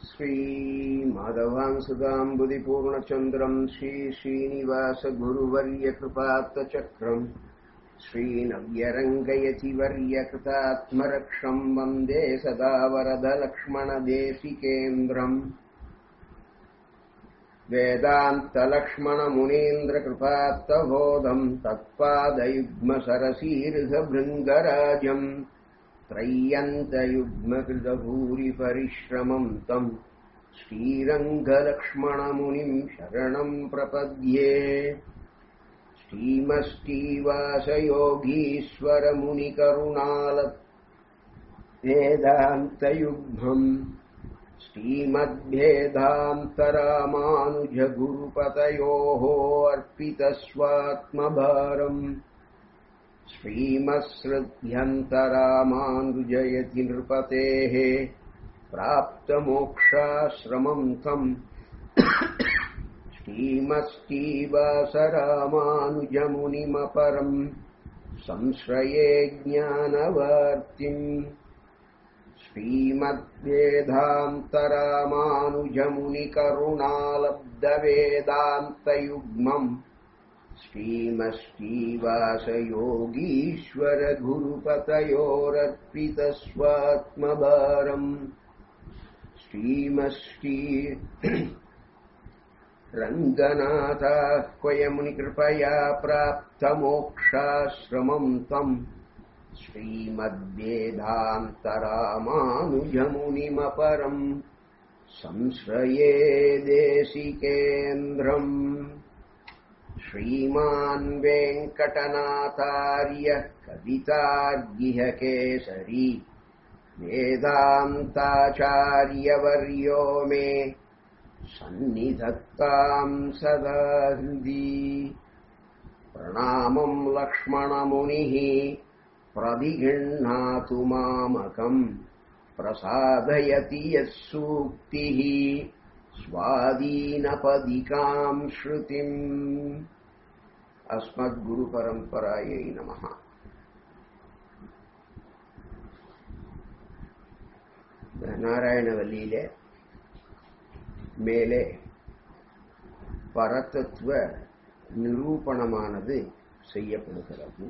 श्रीमाधवांसुदाम्बुदिपूर्णचन्द्रम् श्रीश्रीनिवासगुरुवर्यकृपात्तचक्रम् श्रीनव्यरङ्गयतिवर्यकृतात्मरक्षम् वन्दे सदा वरदलक्ष्मणदेशिकेन्द्रम् वेदान्तलक्ष्मणमुनीन्द्रकृपात्तबोधम् तत्पादयुग्मसरसीर्घभृङ्गराजम् त्रय्यन्तयुग्मकृतभूरिपरिश्रमम् तम् श्रीरङ्गलक्ष्मणमुनिम् शरणम् प्रपद्ये श्रीमष्टीवासयोगीश्वरमुनिकरुणाल वेदान्तयुग्मम् श्रीमद्भेदान्तरामानुजगुरुपतयोः अर्पितस्वात्मभारम् श्रीमत्सृध्यन्तरामानुजयति नृपतेः प्राप्तमोक्षाश्रमम् तम् श्रीमस्तीवासरामानुजमुनिमपरम् संश्रये ज्ञानवर्तिम् श्रीमद्वेदान्तरामानुजमुनिकरुणालब्धवेदान्तयुग्मम् श्रीमष्टीवासयोगीश्वरगुरुपतयोरर्पितस्वात्मभारम् श्रीमष्टी रङ्गनाथाह्वयमुनिकृपया प्राप्तमोक्षाश्रमम् तम् श्रीमद्वेदान्तरामानुजमुनिमपरम् संश्रये देशिकेन्द्रम् श्रीमान् वेङ्कटनाथार्य कवितार्गिहकेसरी वेदान्ताचार्यवर्यो मे सन्निधत्ताम् सदा हृदि प्रणामम् लक्ष्मणमुनिः प्रदिगृह्णातु मामकम् प्रसादयति यः सूक्तिः स्वादीनपदिकाम् श्रुतिम् अस्मद्गुरुपरम्परायै नमः நாராயணவல்லியில மேலே பரதத்துவ நிரூபணமானது செய்யப்படுகிறது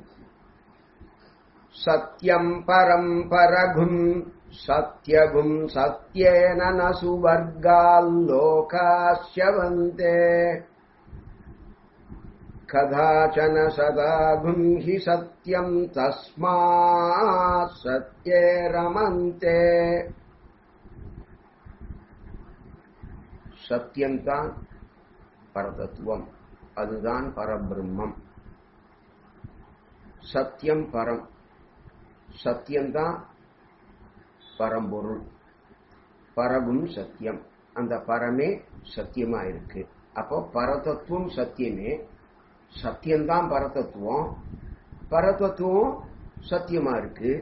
சத்யம் பரம் பரகும் சத்யகும் சத்யேன ந சுவர்கால்லோகாஸ்யவந்தே कदाचन सदागुं हि सत्यम् तस्मात् सत्ये रमन्ते சத்தியம்தான் பரதத்துவம் அதுதான் பரபிரம்மம் சத்தியம் பரம் சத்தியம்தான் பரம்பொருள் பரகும் சத்தியம் அந்த பரமே சத்தியமா இருக்கு அப்போ பரதத்துவம் சத்தியமே சத்தியம்தான் பரதத்துவம் பரதத்துவம் சத்தியமா இருக்கு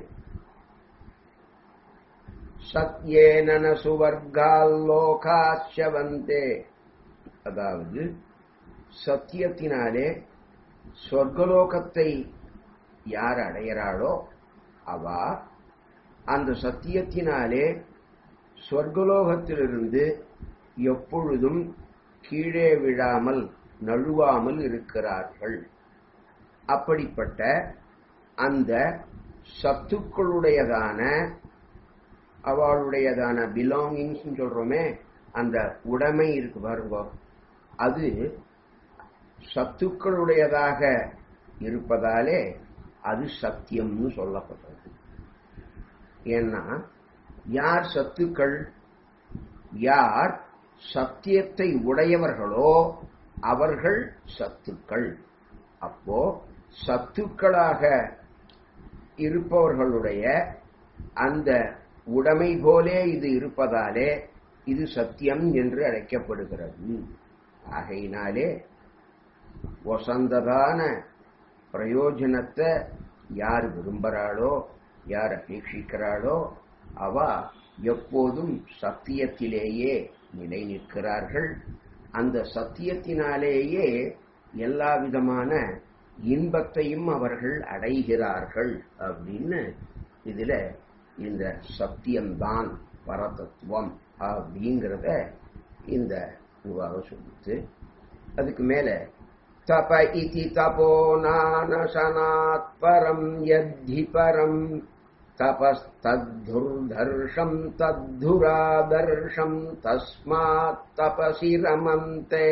சத்யேன சுவர்கால்லோகாச்சவந்தே அதாவது சத்தியத்தினாலே சொர்க்கலோகத்தை யார் அடைகிறாளோ அவ அந்த சத்தியத்தினாலே சொர்க்கலோகத்திலிருந்து எப்பொழுதும் கீழே விழாமல் நழுவாமல் இருக்கிறார்கள் அப்படிப்பட்ட அந்த சத்துக்களுடையதான அவளுடையதான பிலாங்கிங்ஸ் சொல்றோமே அந்த உடைமை இருக்கு பாருங்க அது சத்துக்களுடையதாக இருப்பதாலே அது சத்தியம்னு சொல்லப்பட்டது ஏன்னா யார் சத்துக்கள் யார் சத்தியத்தை உடையவர்களோ அவர்கள் சத்துக்கள் அப்போ சத்துக்களாக இருப்பவர்களுடைய அந்த உடைமை போலே இது இருப்பதாலே இது சத்தியம் என்று அழைக்கப்படுகிறது ஆகையினாலே வசந்ததான பிரயோஜனத்தை யார் விரும்புகிறாளோ யார் அபேட்சிக்கிறாளோ அவ எப்போதும் சத்தியத்திலேயே நிலை நிற்கிறார்கள் அந்த சத்தியத்தினாலேயே எல்லா விதமான இன்பத்தையும் அவர்கள் அடைகிறார்கள் அப்படின்னு இதுல இந்த சத்தியம்தான் பரதத்துவம் அப்படிங்கிறத இந்த உருவாக சொல்லிட்டு அதுக்கு மேல தப இதி தபோ நானசனாத் பரம் யத்தி பரம் தபஸ்தத்துர்தர்ஷம் தத்துராதர்ஷம் தஸ்மாத் தபசி ரமந்தே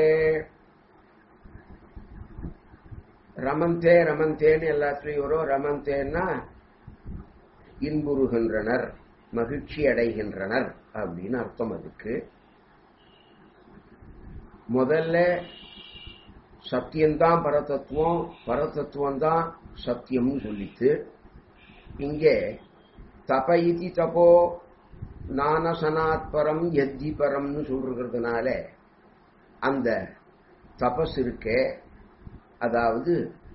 ரமந்தே ரமந்தேன்னு எல்லாத்துலயும் வரும் ரமந்தேன்னா இன்புறுகின்றனர் மகிழ்ச்சி அடைகின்றனர் அப்படின்னு அர்த்தம் அதுக்கு முதல்ல சத்தியம்தான் பரதத்துவம் பரதத்துவம் தான் சத்தியம்னு சொல்லித்து இங்கே தப இதி தபோ நானசனாத் பரம் எத்தி பரம்னு சொல்றதுனால அந்த தபஸ் இருக்கே அதாவது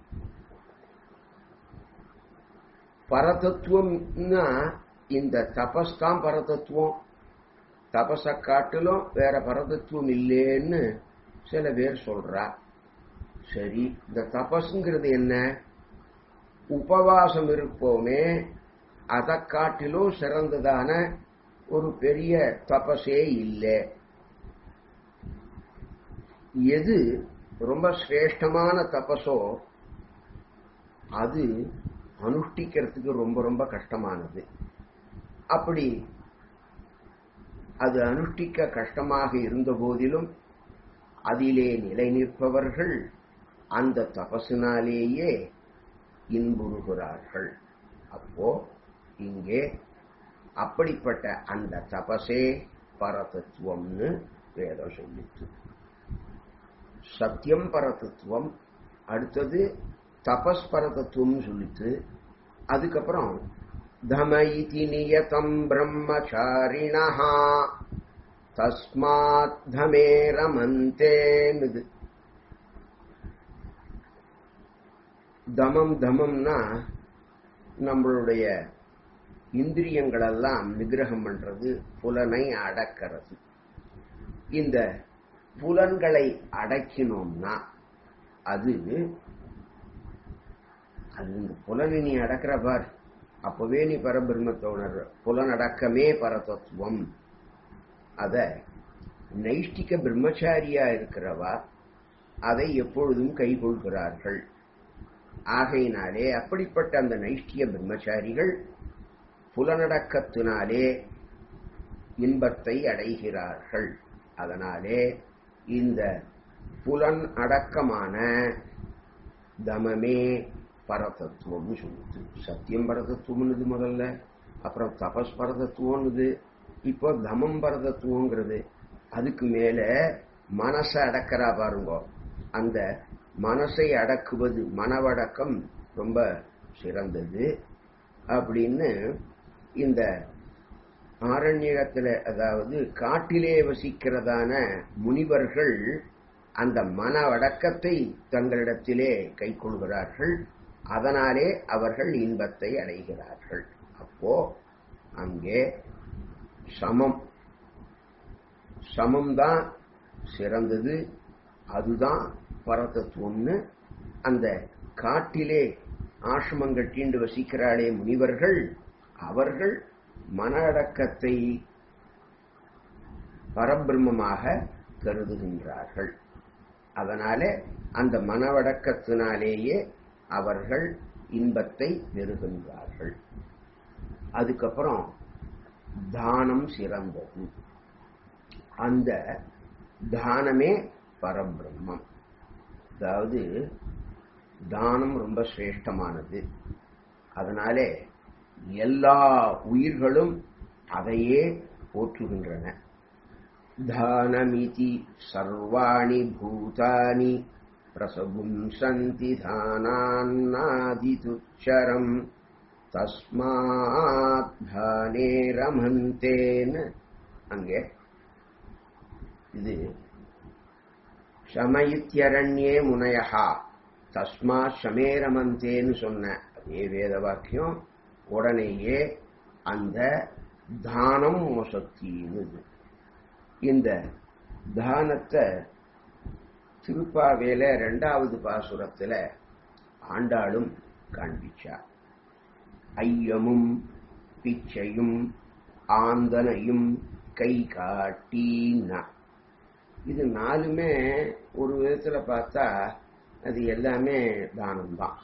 பரதத்துவம்னா இந்த தபஸ் தான் பரதத்துவம் தபஸை காட்டிலும் வேற பரதத்துவம் இல்லைன்னு சில பேர் சொல்றா சரி இந்த தபஸ்ங்கிறது என்ன உபவாசம் இருப்போமே அதை காட்டிலும் சிறந்ததான ஒரு பெரிய தபஸே இல்லை எது ரொம்ப சிரேஷ்டமான தபஸோ அது அனுஷ்டிக்கிறதுக்கு ரொம்ப ரொம்ப கஷ்டமானது அப்படி அது அனுஷ்டிக்க கஷ்டமாக இருந்த போதிலும் அதிலே நிலை நிற்பவர்கள் அந்த தபசினாலேயே இன்புறுகிறார்கள் அப்போ இங்கே அப்படிப்பட்ட அந்த தபசே பரதத்துவம்னு வேதம் சொல்லிட்டு சத்தியம் பரதத்துவம் அடுத்தது தபஸ் பரதத்துவம் சொல்லிட்டு அதுக்கப்புறம் தம இதி நியதம் பிரம்மச்சாரிணா தஸ்மாத் தமே ரமந்தேன்னு தமம் தமம்னா நம்மளுடைய இந்திரியங்களெல்லாம் நிகிரகம் பண்றது புலனை அடக்கிறது இந்த புலன்களை அடக்கினோம்னா அது அது இந்த புலனை நீ அடக்கிற பார் அப்பவே நீ பரபிரம்மத்தை உணர்ற புலனடக்கமே பரதத்துவம் அத நைஷ்டிக பிரம்மச்சாரியா இருக்கிறவா அதை எப்பொழுதும் கைகொள்கிறார்கள் ஆகையினாலே அப்படிப்பட்ட அந்த நைஷ்டிய பிரம்மச்சாரிகள் புலனடக்கத்தினாலே இன்பத்தை அடைகிறார்கள் அதனாலே இந்த புலன் அடக்கமான தமமே பரதத்துவம்னு சொல்லுது சத்தியம் பரதத்துவம்னு முதல்ல அப்புறம் தபஸ் பரதத்துவம்னு இப்போ தமம் பரதத்துவங்கிறது அதுக்கு மேல மனசை அடக்கிறா பாருங்க அந்த மனசை அடக்குவது மனவடக்கம் ரொம்ப சிறந்தது அப்படின்னு இந்த ஆரண்யத்துல அதாவது காட்டிலே வசிக்கிறதான முனிவர்கள் அந்த மன அடக்கத்தை தங்களிடத்திலே கைக்கொள்கிறார்கள் அதனாலே அவர்கள் இன்பத்தை அடைகிறார்கள் அப்போ அங்கே சமம் சமம்தான் சிறந்தது அதுதான் பரதத்துவம்னு அந்த காட்டிலே ஆசிரமம் கட்டிண்டு வசிக்கிறாளே முனிவர்கள் அவர்கள் மன அடக்கத்தை பரபிரம்மமாக கருதுகின்றார்கள் அதனால அந்த மனவடக்கத்தினாலேயே அவர்கள் இன்பத்தை பெறுகின்றார்கள் அதுக்கப்புறம் தானம் சிறந்தது அந்த தானமே பரபிரம்மம் அதாவது தானம் ரொம்ப சிரேஷ்டமானது அதனாலே எல்லா உயிர்களும் அதையே போற்றுகின்றன தானமிதி சர்வாணி பூதானி பிரசபும்சந்தி தானான்னாதிதுச்சரம் தஸ்மாத் தானே ரமந்தேன்னு அங்கே இது சமயித்யரண்யே முனையஹா தஸ்மா சமே ரமந்தேன்னு சொன்ன அதே வேத வாக்கியம் உடனேயே அந்த தானம் மோசக்தின்னு இந்த தானத்தை திருப்பாவேல ரெண்டாவது பாசுரத்துல ஆண்டாளும் காண்பிச்சா ஐயமும் பிச்சையும் ஆந்தனையும் கை காட்டினா இது நாலுமே ஒரு விதத்துல பார்த்தா அது எல்லாமே தானம்தான்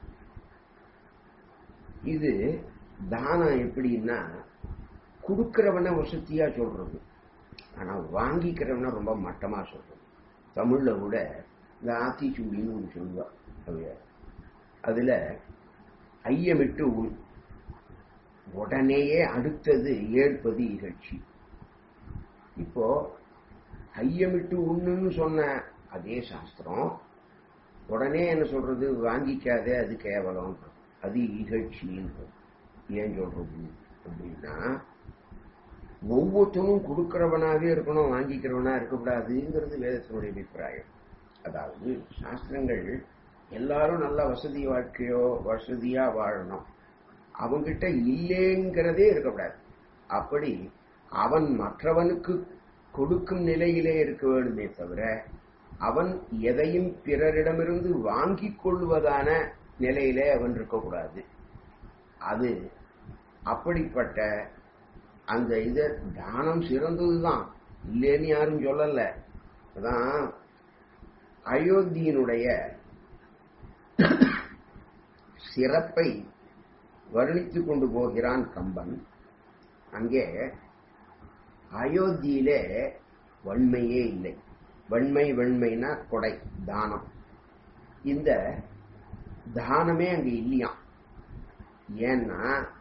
இது தானம் எப்படின்னா கொடுக்கிறவனை வசதியா சொல்றது ஆனா வாங்கிக்கிறவனை ரொம்ப மட்டமா சொல்றது தமிழ்ல கூட இந்த ஆத்திச்சூடின்னு ஒன்று சொல்லுவா அவையார் அதுல ஐயமிட்டு உள் உடனேயே அடுத்தது ஏற்பது இகழ்ச்சி இப்போ ஐயமிட்டு உண்ணுன்னு சொன்ன அதே சாஸ்திரம் உடனே என்ன சொல்றது வாங்கிக்காதே அது கேவலம் அது இகழ்ச்சின்னு ஏன் சொல்றது அப்படின்னா ஒவ்வொருத்தனும் கொடுக்கிறவனாவே இருக்கணும் வாங்கிக்கிறவனா இருக்கக்கூடாதுங்கிறது வேதத்தினுடைய அபிப்பிராயம் அதாவது சாஸ்திரங்கள் எல்லாரும் நல்ல வசதி வாழ்க்கையோ வசதியா வாழணும் அவங்கிட்ட இல்லேங்கிறதே இருக்கக்கூடாது அப்படி அவன் மற்றவனுக்கு கொடுக்கும் நிலையிலே இருக்க வேண்டுமே தவிர அவன் எதையும் பிறரிடமிருந்து வாங்கிக் கொள்வதான நிலையிலே அவன் இருக்கக்கூடாது அது அப்படிப்பட்ட அந்த இது தானம் சிறந்ததுதான் இல்லைன்னு யாரும் சொல்லல அதான் அயோத்தியினுடைய சிறப்பை வர்ணித்துக் கொண்டு போகிறான் கம்பன் அங்கே அயோத்தியிலே வன்மையே இல்லை வன்மை வெண்மைனா கொடை தானம் இந்த தானமே அங்க இல்லையாம் ஏன்னா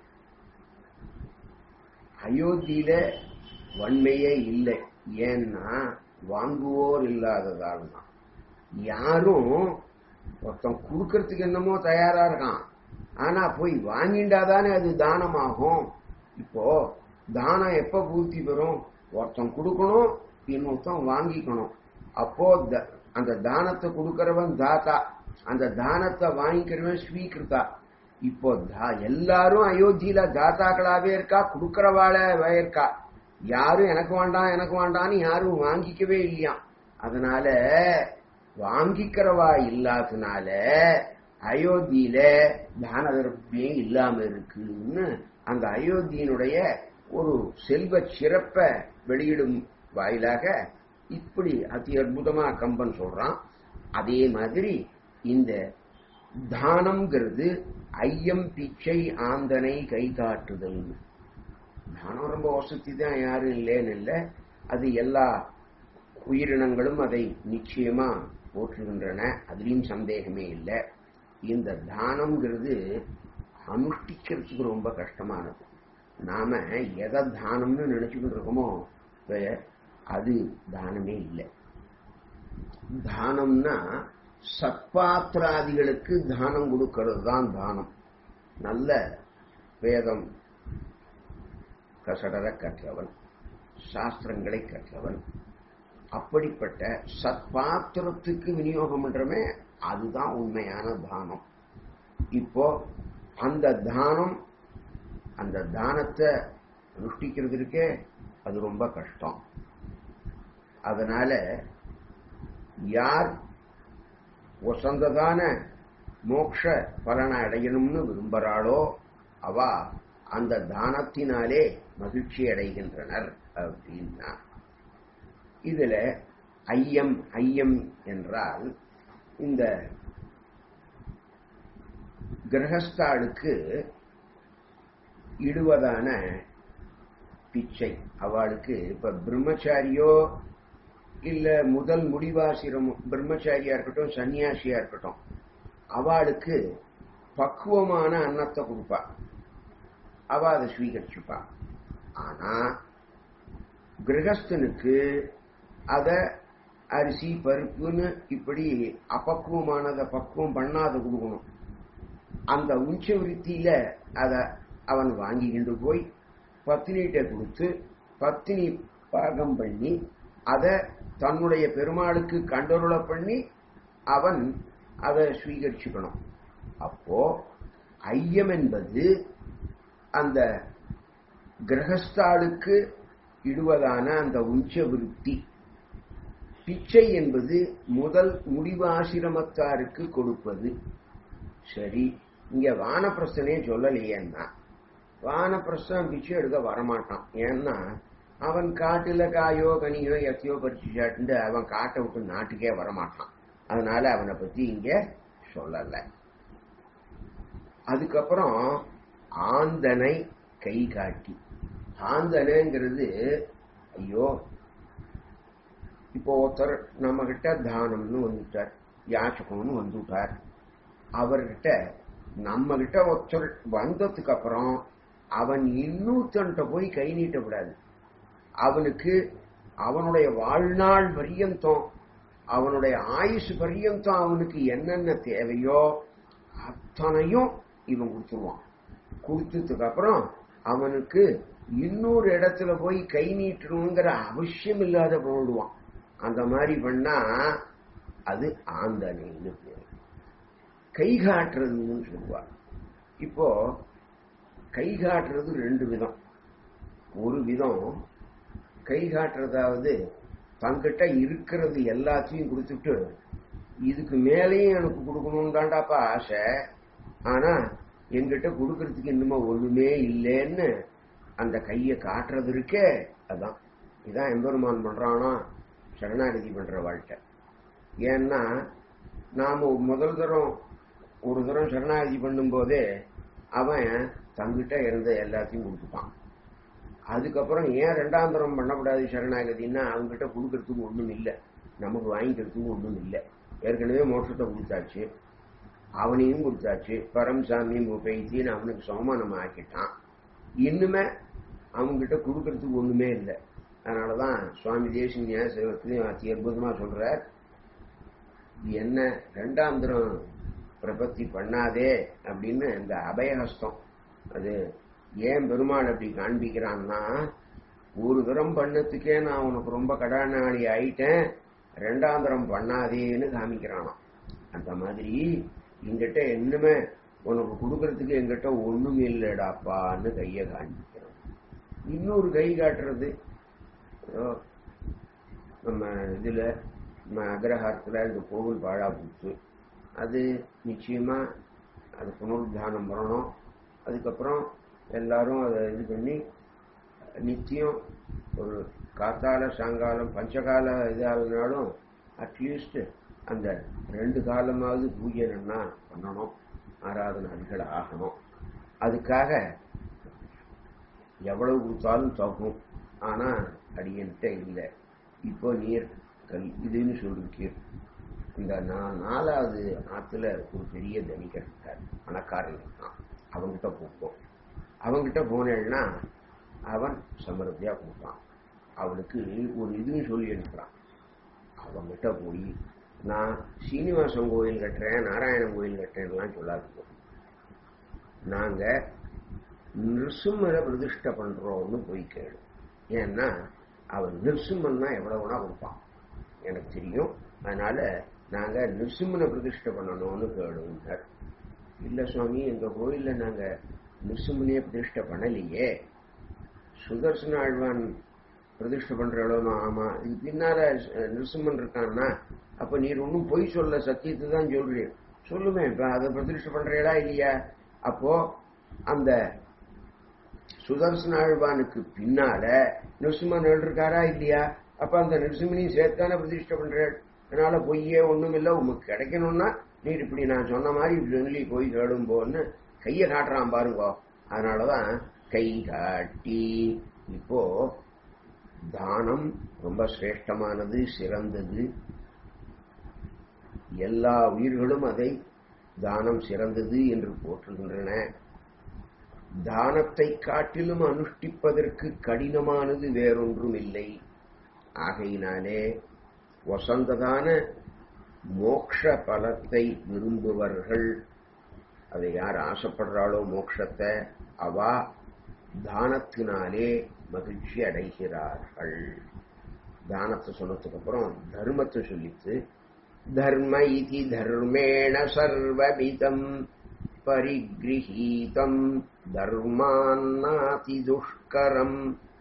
அயோத்தியில வன்மையே இல்லை ஏன்னா வாங்குவோர் இல்லாததால் தான் யாரும் ஒருத்தன் கொடுக்கறதுக்கு என்னமோ தயாரா இருக்கான் ஆனா போய் வாங்கிண்டாதானே அது தானமாகும் இப்போ தானம் எப்ப பூர்த்தி பெறும் ஒருத்தன் கொடுக்கணும் இன்னொருத்தன் வாங்கிக்கணும் அப்போ த- அந்த தானத்தை கொடுக்கறவன் தாத்தா அந்த தானத்தை வாங்கிக்கிறவன் ஸ்வீகிருதா இப்போ தா- எல்லாரும் அயோத்தியில தாத்தாக்களாவே இருக்கா கொடுக்கறவாள இருக்கா யாரும் எனக்கு வேண்டாம் எனக்கு வேண்டாம்னு யாரும் வாங்கிக்கவே இல்லையாம் அதனால வாங்கிக்கிறவா இல்லாதனால அயோத்தியில தான தர்ப்பியம் இல்லாம இருக்குன்னு அந்த அயோத்தியினுடைய ஒரு செல்வ சிறப்பை வெளியிடும் வாயிலாக இப்படி அதி அற்புதமா கம்பன் சொல்றான் அதே மாதிரி இந்த தானம்ங்கிறது ஐயம் பிச்சை ஆந்தனை கை காட்டுதல் தானம் ரொம்ப வசதி தான் யாரும் இல்லைன்னு இல்லை அது எல்லா உயிரினங்களும் அதை நிச்சயமா போற்றுகின்றன அதுலயும் சந்தேகமே இல்லை இந்த தானம்ங்கிறது அனுஷ்டிக்கிறதுக்கு ரொம்ப கஷ்டமானது நாம எதை தானம்னு நினைச்சுக்கிட்டு இருக்கோமோ இப்ப அது தானமே இல்லை தானம்னா சத்பாத்திராதிகளுக்கு தானம் கொடுக்கிறது தான் தானம் நல்ல வேதம் கசடர கற்றவன் சாஸ்திரங்களை கற்றவன் அப்படிப்பட்ட சத்பாத்திரத்துக்கு விநியோகம் பண்றமே அதுதான் உண்மையான தானம் இப்போ அந்த தானம் அந்த தானத்தை அனுஷ்டிக்கிறது இருக்கே அது ரொம்ப கஷ்டம் அதனால யார் வசந்ததான மோக்ஷ பலனை அடையணும்னு விரும்புகிறாளோ அவ அந்த தானத்தினாலே மகிழ்ச்சி அடைகின்றனர் அப்படின்னா இதுல ஐயம் ஐயம் என்றால் இந்த கிரகஸ்தாளுக்கு இடுவதான பிச்சை அவளுக்கு இப்ப பிரம்மச்சாரியோ இல்ல முதல் முடிவாசிரம் பிரம்மச்சாரியா இருக்கட்டும் சன்னியாசியா இருக்கட்டும் அவளுக்கு பக்குவமான அன்னத்தை கொடுப்பா அவ அதை ஸ்வீகரிச்சுப்பா ஆனா கிரகஸ்தனுக்கு அத அரிசி பருப்புன்னு இப்படி அபக்குவமானதை பக்குவம் பண்ணாத கொடுக்கணும் அந்த உஞ்ச விருத்தியில அத அவன் வாங்கிக்கிண்டு போய் பத்தினிகிட்ட கொடுத்து பத்தினி பாகம் பண்ணி அதை தன்னுடைய பெருமாளுக்கு கண்டருள பண்ணி அவன் அதை ஸ்வீகரிச்சுக்கணும் அப்போ ஐயம் என்பது அந்த கிரகஸ்தாளுக்கு இடுவதான அந்த உஞ்ச விருத்தி பிச்சை என்பது முதல் முடிவாசிரமத்தாருக்கு கொடுப்பது சரி இங்க வானப்பிரசனே சொல்லலையேன்னா வானப்பிரசன் பிச்சை எடுக்க வரமாட்டான் ஏன்னா அவன் காட்டுல காயோ கனியோ எத்தையோ பறிச்சு சாட்டு அவன் காட்டை விட்டு நாட்டுக்கே வரமாட்டான் அதனால அவனை பத்தி இங்க சொல்லல அதுக்கப்புறம் ஆந்தனை கை காட்டி ஆந்தனைங்கிறது ஐயோ இப்போ ஒருத்தர் நம்ம கிட்ட தானம்னு வந்துட்டார் யாச்சகம்னு வந்துட்டார் அவர்கிட்ட நம்ம கிட்ட ஒருத்தர் வந்ததுக்கு அப்புறம் அவன் இன்னொருத்தன்ட்ட போய் கை நீட்ட விடாது அவனுக்கு அவனுடைய வாழ்நாள் பரியந்தம் அவனுடைய ஆயுசு பரியந்தம் அவனுக்கு என்னென்ன தேவையோ அத்தனையும் இவன் கொடுத்துருவான் கொடுத்ததுக்கு அப்புறம் அவனுக்கு இன்னொரு இடத்துல போய் கை நீட்டணுங்கிற அவசியம் இல்லாத போடுவான் அந்த மாதிரி பண்ணா அது ஆந்தனைன்னு பேரு கை காட்டுறதுன்னு சொல்லுவார் இப்போ கை காட்டுறது ரெண்டு விதம் ஒரு விதம் கை காட்டுறதாவது தங்கிட்ட இருக்கிறது எல்லாத்தையும் கொடுத்துட்டு இதுக்கு மேலேயும் எனக்கு கொடுக்கணும் தாண்டாப்பா ஆசை ஆனா என்கிட்ட கொடுக்கறதுக்கு இன்னுமா ஒண்ணுமே இல்லைன்னு அந்த கையை காட்டுறது இருக்கே அதான் இதான் எம்பெருமான் பண்றானா சரணாகதி பண்ற வாழ்க்கை ஏன்னா நாம முதல் தரம் ஒரு தரம் சரணாகதி பண்ணும்போதே அவன் தங்கிட்ட இருந்த எல்லாத்தையும் கொடுத்துட்டான் அதுக்கப்புறம் ஏன் ரெண்டாம் தரம் பண்ணக்கூடாது சரணாகதின்னா அவங்ககிட்ட கொடுக்கறதுக்கு ஒண்ணும் இல்லை நமக்கு வாங்கிக்கிறதுக்கு ஒண்ணும் இல்லை ஏற்கனவே மோட்சத்தை கொடுத்தாச்சு அவனையும் கொடுத்தாச்சு பரம்சாமியும் பேத்தின்னு அவனுக்கு சமமானம் ஆக்கிட்டான் இன்னுமே அவங்ககிட்ட கொடுக்கறதுக்கு ஒண்ணுமே இல்லை அதனாலதான் சுவாமி தேசிங்க சிவத்திலையும் அத்தி அற்புதமா சொல்றார் என்ன ரெண்டாம் தரம் பிரபத்தி பண்ணாதே அப்படின்னு இந்த அபயஹஸ்தம் அது ஏன் பெருமாள் அப்படி காண்பிக்கிறான்னா ஒரு தரம் பண்ணத்துக்கே நான் உனக்கு ரொம்ப கடாநாளி ஆயிட்டேன் ரெண்டாம் தரம் பண்ணாதேன்னு காமிக்கிறானாம் அந்த மாதிரி எங்கிட்ட என்னமே உனக்கு கொடுக்கறதுக்கு எங்கிட்ட ஒண்ணும் இல்லடாப்பான்னு கையை காண்பிக்கிறோம் இன்னொரு கை காட்டுறது நம்ம இதுல நம்ம அக்ரஹாரத்துல இந்த கோவில் பாழா போச்சு அது நிச்சயமா அது புனருத்தானம் பண்ணணும் அதுக்கப்புறம் எல்லாரும் அதை இது பண்ணி நித்தியம் ஒரு காத்தால சாயங்காலம் பஞ்சகால இதாகனாலும் அட்லீஸ்ட் அந்த ரெண்டு காலமாவது பூஜை நன்னா பண்ணணும் ஆராதனாதிகள் ஆகணும் அதுக்காக எவ்வளவு கொடுத்தாலும் தகும் ஆனா அடியன்ட்ட இல்லை இப்போ நீர் கல் இதுன்னு சொல்லிருக்கீர் இந்த நாலாவது ஆத்துல ஒரு பெரிய தனிகர் இருக்கார் பணக்காரன் இருக்கான் அவன்கிட்ட போப்போம் அவன்கிட்ட போனேன்னா அவன் சமரத்தியா கொடுப்பான் அவனுக்கு ஒரு இதுன்னு சொல்லி அனுப்புறான் அவன்கிட்ட போய் நான் சீனிவாசன் கோயில் கட்டுறேன் நாராயணன் கோயில் கட்டுறேன்லாம் சொல்லாது நாங்க நிருசிம்மரை பிரதிஷ்டை பண்றோம்னு போய் கேளு ஏன்னா அவன் நிருசிம்மன் தான் எவ்வளவு வேணா கொடுப்பான் எனக்கு தெரியும் அதனால நாங்க நிருசிம்மனை பிரதிஷ்டை பண்ணணும்னு கேளுங்க இல்ல சுவாமி எங்க கோயில்ல நாங்க நிருசிம்மனையே பிரதிஷ்டை பண்ணலையே சுதர்சன ஆழ்வான் பிரதிஷ்டை பண்ற அளவு ஆமா இது பின்னால நிருசிம்மன் இருக்கான்னா அப்ப நீர் ஒன்னும் பொய் சொல்ல சத்தியத்தை தான் சொல்றீர் சொல்லுமே இப்ப அதை பிரதிஷ்டை பண்றீங்களா இல்லையா அப்போ அந்த சுதர்சன ஆழ்வானுக்கு பின்னால நிருசிம்மன் இருக்காரா இல்லையா அப்ப அந்த நிருசிம்மனையும் சேர்த்தானே பிரதிஷ்டை பண்றேன் அதனால பொய்யே ஒண்ணும் இல்லை உமக்கு கிடைக்கணும்னா நீர் இப்படி நான் சொன்ன மாதிரி சொல்லி போய் கேடும்போன்னு கையை காட்டுறான் பாருங்க அதனாலதான் கை காட்டி இப்போ தானம் ரொம்ப சிரேஷ்டமானது சிறந்தது எல்லா உயிர்களும் அதை தானம் சிறந்தது என்று போற்றுகின்றன தானத்தை காட்டிலும் அனுஷ்டிப்பதற்கு கடினமானது வேறொன்றும் இல்லை ஆகையினாலே வசந்ததான மோக்ஷ பலத்தை விரும்புவர்கள் அதை யார் ஆசைப்படுறாளோ மோட்சத்தை அவா தானத்தினாலே மகிழ்ச்சி அடைகிறார்கள் தானத்தை சொன்னதுக்கு அப்புறம் தர்மத்தை சொல்லித்து தர்ம இதி தர்மேண சர்வவிதம் பரிகிரகீதம் தர்மான்னாதி துஷ்கரம்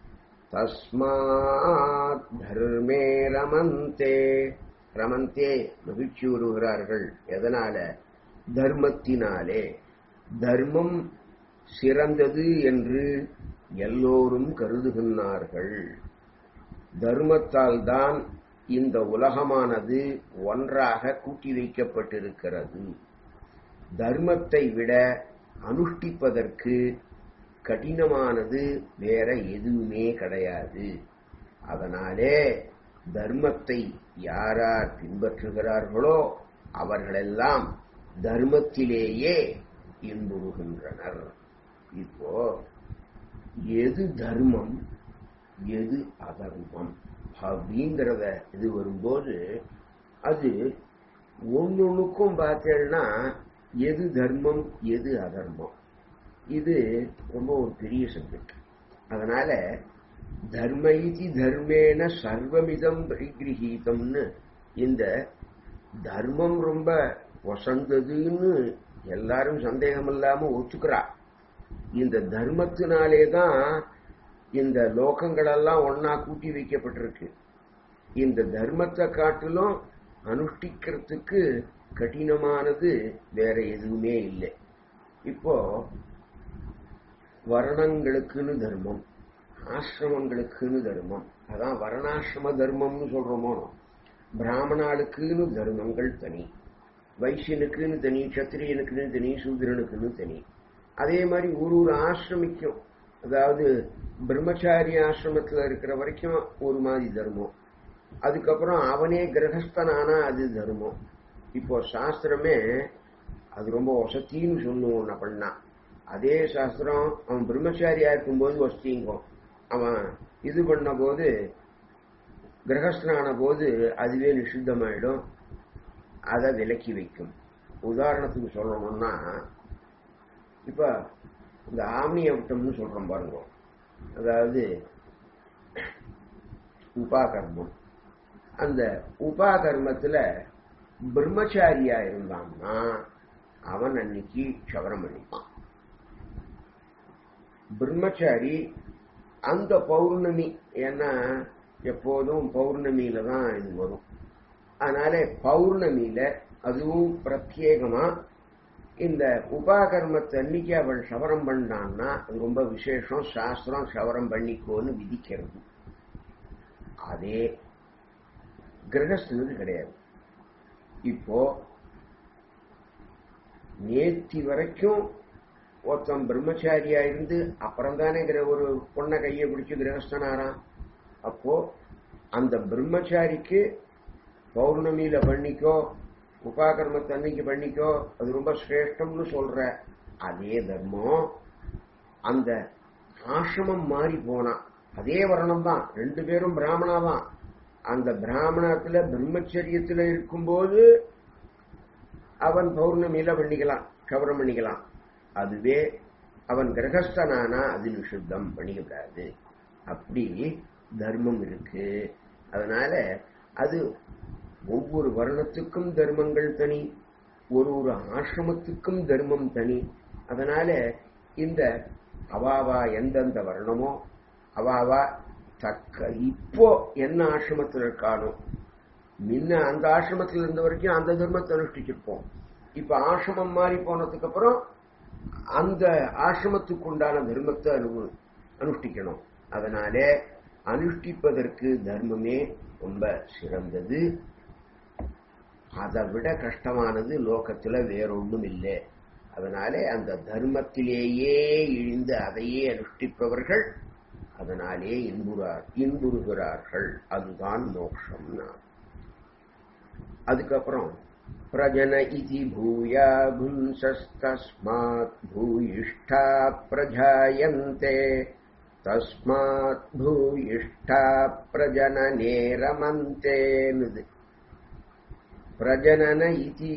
தஸ்மாத் தர்மே ரமந்தே ரமந்தே மகிழ்ச்சி வருகிறார்கள் எதனால தர்மத்தினாலே தர்மம் சிறந்தது என்று எல்லோரும் கருதுகின்றார்கள் தர்மத்தால் தான் இந்த உலகமானது ஒன்றாக கூட்டி வைக்கப்பட்டிருக்கிறது தர்மத்தை விட அனுஷ்டிப்பதற்கு கடினமானது வேற எதுவுமே கிடையாது அதனாலே தர்மத்தை யாரார் பின்பற்றுகிறார்களோ அவர்களெல்லாம் தர்மத்திலேயே இன்புறுகின்றனர் இப்போ எது தர்மம் எது அதர்மம் அப்படிங்கிறத இது வரும்போது அது ஒன்னொன்னுக்கும் பார்த்தேன்னா எது தர்மம் எது அதர்மம் இது ரொம்ப ஒரு பெரிய சப்ஜெக்ட் அதனால தர்ம இதி தர்மேன சர்வமிதம் பரிகிரகீதம்னு இந்த தர்மம் ரொம்ப வசந்ததுன்னு எல்லாரும் சந்தேகம் இல்லாம ஒத்துக்கிறா இந்த தர்மத்தினாலே தான் இந்த லோகங்களெல்லாம் ஒன்னா கூட்டி வைக்கப்பட்டிருக்கு இந்த தர்மத்தை காட்டிலும் அனுஷ்டிக்கிறதுக்கு கடினமானது வேற எதுவுமே இல்லை இப்போ வர்ணங்களுக்குன்னு தர்மம் ஆசிரமங்களுக்குன்னு தர்மம் அதான் வர்ணாசிரம தர்மம்னு சொல்றோமோ பிராமணாளுக்குன்னு தர்மங்கள் தனி வைசியனுக்குன்னு தனி சத்திரியனுக்குன்னு தனி சூத்திரனுக்குன்னு தனி அதே மாதிரி ஒரு ஒரு ஆசிரமிக்கும் அதாவது பிரம்மச்சாரி ஆசிரமத்துல இருக்கிற வரைக்கும் ஒரு மாதிரி தர்மம் அதுக்கப்புறம் அவனே கிரகஸ்தனானா அது தர்மம் இப்போ சாஸ்திரமே அது ரொம்ப வசத்தின்னு சொல்லுவோம் பண்ணா அதே சாஸ்திரம் அவன் பிரம்மச்சாரியா இருக்கும்போது வசதிங்கும் அவன் இது பண்ண போது கிரகஸ்தனான போது அதுவே நிஷித்தமாயிடும் அதை விலக்கி வைக்கும் உதாரணத்துக்கு சொல்லணும்னா இப்ப இந்த ஆமியவட்டம்னு சொல்றோம் பாருங்க அதாவது உபாகர்மம் அந்த உபாகர்மத்துல பிரம்மச்சாரியா இருந்தான்னா அவன் அன்னைக்கு சவரம் பண்ணிப்பான் பிரம்மச்சாரி அந்த பௌர்ணமி ஏன்னா எப்போதும் பௌர்ணமியில தான் இது வரும் அதனால பௌர்ணமியில அதுவும் பிரத்யேகமா இந்த உபாகர்மத்தை அன்னைக்கு அவள் சவரம் பண்ணான்னா அது ரொம்ப விசேஷம் சாஸ்திரம் சவரம் பண்ணிக்கோன்னு விதிக்கிறது அதே கிரகஸ்தனுக்கு கிடையாது இப்போ நேத்தி வரைக்கும் ஒருத்தன் பிரம்மச்சாரியா இருந்து அப்புறம் தானேங்கிற ஒரு பொண்ணை கையை பிடிச்சு கிரகஸ்தனாராம் அப்போ அந்த பிரம்மச்சாரிக்கு பௌர்ணமியில பண்ணிக்கோ உபாகர்மத்தை அன்னைக்கு பண்ணிக்கோ அது ரொம்ப சிரேஷ்டம்னு சொல்ற அதே தர்மம் அந்த ஆசிரமம் மாறி போனா அதே வர்ணம் தான் ரெண்டு பேரும் பிராமணா தான் அந்த பிராமணத்துல பிரம்மச்சரியத்துல இருக்கும்போது அவன் பௌர்ணமியில பண்ணிக்கலாம் கவரம் பண்ணிக்கலாம் அதுவே அவன் கிரகஸ்தனானா அது நிஷுத்தம் பண்ணிக்கூடாது அப்படி தர்மம் இருக்கு அதனால அது ஒவ்வொரு வருணத்துக்கும் தர்மங்கள் தனி ஒரு ஒரு ஆசிரமத்துக்கும் தர்மம் தனி அதனால இந்த அவாவா எந்தெந்த வர்ணமோ அவாவா தக்க இப்போ என்ன ஆசிரமத்தில் இருக்கானோ முன்ன அந்த ஆசிரமத்தில் இருந்த வரைக்கும் அந்த தர்மத்தை அனுஷ்டிச்சிருப்போம் இப்ப ஆசிரமம் மாறி போனதுக்கு அப்புறம் அந்த ஆசிரமத்துக்கு உண்டான தர்மத்தை அனு அனுஷ்டிக்கணும் அதனால அனுஷ்டிப்பதற்கு தர்மமே ரொம்ப சிறந்தது அதை விட கஷ்டமானது லோகத்துல வேறொன்றும் இல்லை அதனாலே அந்த தர்மத்திலேயே இழிந்து அதையே அனுஷ்டிப்பவர்கள் அதனாலே இன்புறார் இன்புறுகிறார்கள் அதுதான் மோட்சம்னா அதுக்கப்புறம் பிரஜன இதி பூயா புன்சஸ்தஸ்மாத் பூயிஷ்டா பிரஜாயந்தே தஸ்மாத் பூயிஷ்டா பிரஜனனே ரமந்தேனுது பிரஜனன இதி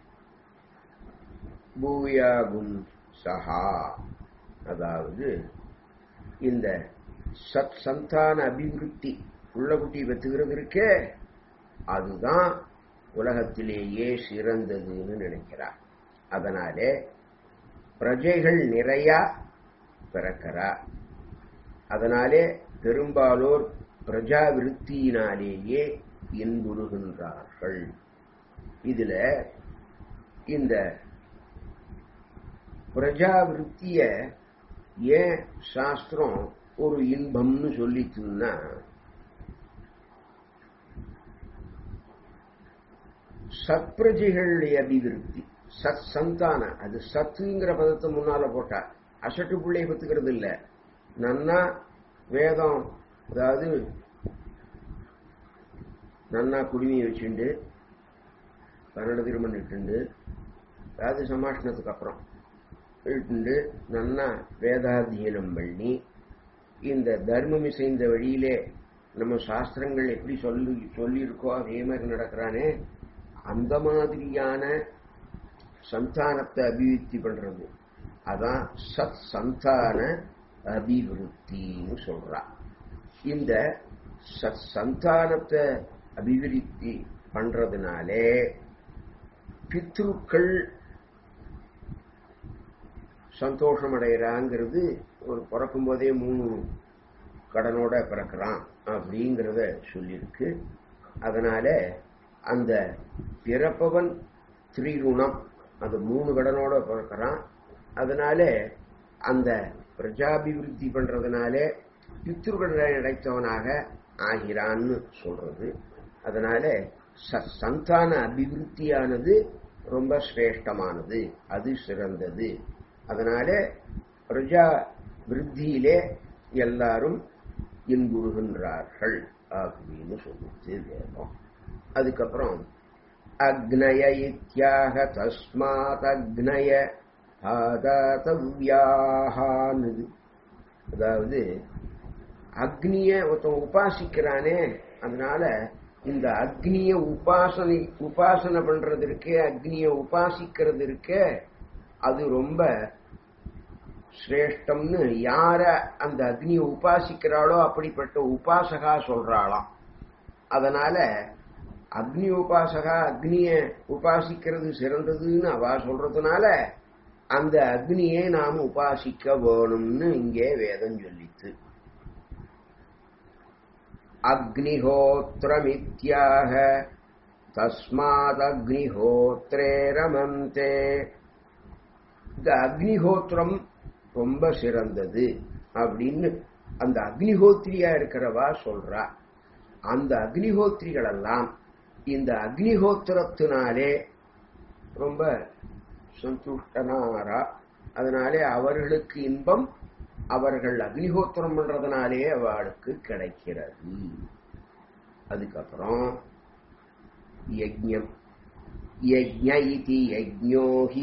பூயாகும் சஹா அதாவது இந்த சத் சந்தான அபிவிருத்தி உள்ளகுட்டி வெத்துகிறது இருக்கே அதுதான் உலகத்திலேயே சிறந்ததுன்னு நினைக்கிறார் அதனாலே பிரஜைகள் நிறைய பிறக்கிறா அதனாலே பெரும்பாலோர் பிரஜா விருத்தியினாலேயே இன்புறுகின்றார்கள் இதுல இந்த பிரஜா விருத்திய ஏன் சாஸ்திரம் ஒரு இன்பம்னு சொல்லிச்சுன்னா சத்பிரஜைகளுடைய அபிவிருத்தி சத் சந்தான அது சத்துங்கிற பதத்தை முன்னால போட்டா அசட்டு பிள்ளைய பத்துக்கிறது இல்ல நன்னா வேதம் அதாவது நன்னா குடுமியை வச்சுண்டு பன்னெண்டு திருமணம் இட்டுண்டு அதாவது சமாஷ்ணத்துக்கு அப்புறம் இட்டுண்டு நன்னா வேதாத்தியனம் பண்ணி இந்த தர்மம் இசைந்த வழியிலே நம்ம சாஸ்திரங்கள் எப்படி சொல்லி சொல்லியிருக்கோ அதே மாதிரி நடக்கிறானே அந்த மாதிரியான சந்தானத்தை அபிவிருத்தி பண்றது அதான் சத் சந்தான அபிவிருத்தின்னு சொல்றா இந்த சத் சந்தானத்தை அபிவிருத்தி பண்றதுனாலே பித்ருக்கள் சந்தோஷம் அடைகிறாங்கிறது ஒரு பிறக்கும் போதே மூணு கடனோட பிறக்கிறான் அப்படிங்கிறத சொல்லியிருக்கு அதனால அந்த பிறப்பவன் திரிகுணம் அது மூணு கடனோட பிறக்கிறான் அதனால அந்த பிரஜாபிவிருத்தி பண்றதுனாலே பித்ருக்கடனை அடைத்தவனாக ஆகிறான்னு சொல்றது அதனால ச- சந்தான அபிவிருத்தியானது ரொம்ப சிரேஷ்டமானது அது சிறந்தது அதனால பிரஜா விருத்தியிலே எல்லாரும் இன்புறுகின்றார்கள் அப்படின்னு சொல்லுச்சு வேதம் அதுக்கப்புறம் அக்னய இத்தியாக தஸ்மாத் அக்னய ஆதாதவ்யாகான்னு அதாவது அக்னிய ஒருத்தன் உபாசிக்கிறானே அதனால இந்த அக்னிய உபாசனை உபாசனை பண்றதற்கு அக்னிய உபாசிக்கிறதுக்கு அது ரொம்ப சிரேஷ்டம்னு யார அந்த அக்னியை உபாசிக்கிறாளோ அப்படிப்பட்ட உபாசகா சொல்றாளாம் அதனால அக்னி உபாசகா அக்னிய உபாசிக்கிறது சிறந்ததுன்னு அவ சொல்றதுனால அந்த அக்னியை நாம் உபாசிக்க வேணும்னு இங்கே வேதம் சொல்லித்து அக்னிஹோத்திரமித்யாக தஸ்மாத் அக்னிஹோத்ரே ரமந்தே இந்த அக்னிஹோத்திரம் ரொம்ப சிறந்தது அப்படின்னு அந்த அக்னிஹோத்திரியா இருக்கிறவா சொல்றா அந்த அக்னிஹோத்திரிகள் எல்லாம் இந்த அக்னிஹோத்திரத்தினாலே ரொம்ப சந்துஷ்டனாரா அதனாலே அவர்களுக்கு இன்பம் அவர்கள் அக்னிஹோத்திரம் பண்றதுனாலே அவளுக்கு கிடைக்கிறது அதுக்கப்புறம் யஜ்ஞம் யஜ்ஞ இதி யஜ்ஞோ ஹி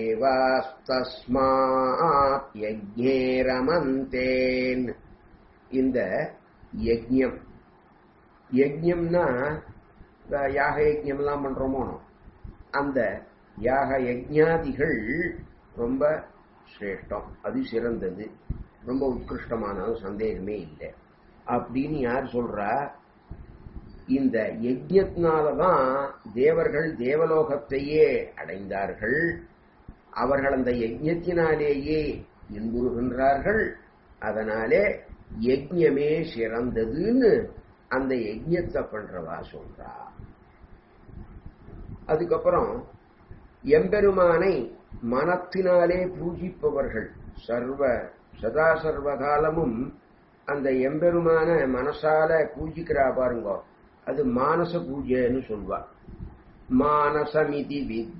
தேவாஸ்தஸ்மாத் யஜ்ஞே ரமந்தேன் இந்த யஜ்ஞம் யஜ்ஞம்னா இந்த யாக யஜ்ஞம்லாம் பண்றோமோ அந்த யாக யஜ்ஞாதிகள் ரொம்ப சிரேஷ்டம் அது சிறந்தது ரொம்ப உத்கிருஷ்டமானது சந்தேகமே இல்லை அப்படின்னு யார் சொல்றா இந்த யஜ்யத்தினாலதான் தேவர்கள் தேவலோகத்தையே அடைந்தார்கள் அவர்கள் அந்த யஜ்யத்தினாலேயே இன்புறுகின்றார்கள் அதனாலே யஜ்யமே சிறந்ததுன்னு அந்த யஜ்யத்தை பண்றவா சொல்றா அதுக்கப்புறம் எம்பெருமானை மனத்தினாலே பூஜிப்பவர்கள் சர்வ சதா சர்வ காலமும் அந்த எம்பெருமான மனசால பூஜிக்கிறா பாருங்க அது மானச பூஜைன்னு சொல்வா மானசமிதி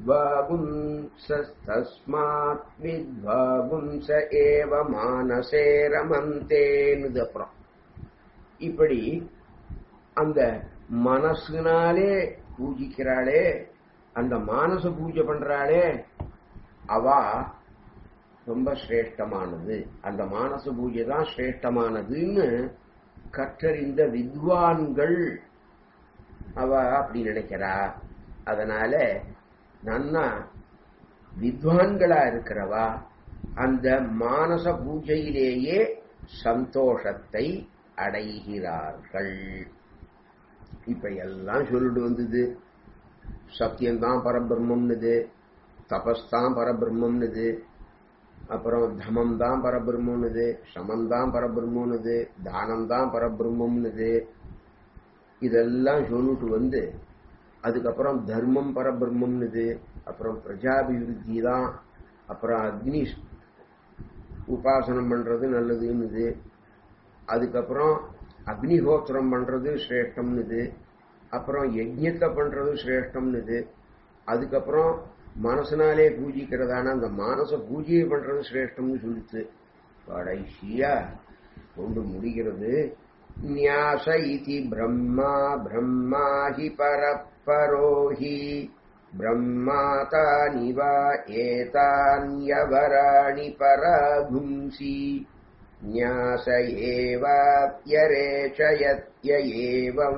வித்வாகும்சஸ்மாத் வித்வாகும்ச ஏவ மானசே ரமந்தேன்னு அப்புறம் இப்படி அந்த மனசுனாலே பூஜிக்கிறாளே அந்த மானச பூஜை பண்றாளே அவா ரொம்ப சிரேஷ்டமானது அந்த மானச பூஜை தான் சிரேஷ்டமானதுன்னு கற்றறிந்த வித்வான்கள் அவ அப்படி நினைக்கிறா அதனால நன்னா வித்வான்களா இருக்கிறவா அந்த மானச பூஜையிலேயே சந்தோஷத்தை அடைகிறார்கள் இப்ப எல்லாம் சொல்லிட்டு வந்தது சத்தியம்தான் பரபிரம்மம்னுது தபஸ்தான் பரபிரம்மம்னுது அப்புறம் தமம் தான் பரபிரம்மம்னுது சமம் தான் பரபிரம்மம்னுது தானம் தான் பரபிரம்மம்னுது இதெல்லாம் சொல்லிட்டு வந்து அதுக்கப்புறம் தர்மம் பரபிரம்மம்னுது அப்புறம் பிரஜாபிவிருத்தி தான் அப்புறம் அக்னி உபாசனம் பண்றது நல்லதுன்னுது அதுக்கப்புறம் அக்னிஹோத்திரம் பண்றது சிரேஷ்டம்னுது அப்புறம் யஜ்யத்தை பண்றது சிரேஷ்டம்னுது அதுக்கப்புறம் மனசனாலே பூஜிக்கிறதான அந்த மானச பூஜையை பண்றது சிரேஷ்டம்னு சொல்லிச்சு கடைசியா கொண்டு முடிகிறது न्यास इति ब्रह्मा ब्रह्मा हि परपरो हि ब्रह्मातानि वा एतान्यवराणि परागुंसि न्यास एवाप्यरेचयत्य एवं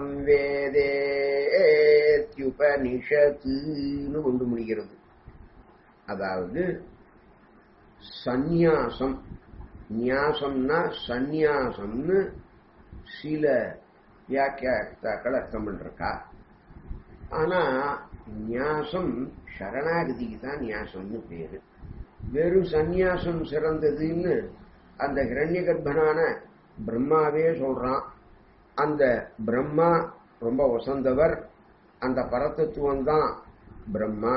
வேதேத்யுபனிஷத்துன்னு கொண்டு முடிகிறது அதாவது சந்நியாசம் நியாசம்னா சந்நியாசம்னு சில வியாக்கியாத்தாக்கள் அர்த்தம் பண்ணிருக்கா ஆனா நியாசம் சரணாகதிக்கு தான் நியாசம்னு பேரு வெறும் சந்நியாசம் சிறந்ததுன்னு அந்த ஹிரண்ய கர்ப்பனான பிரம்மாவே சொல்றான் அந்த பிரம்மா ரொம்ப வசந்தவர் அந்த பரதத்துவம் தான் பிரம்மா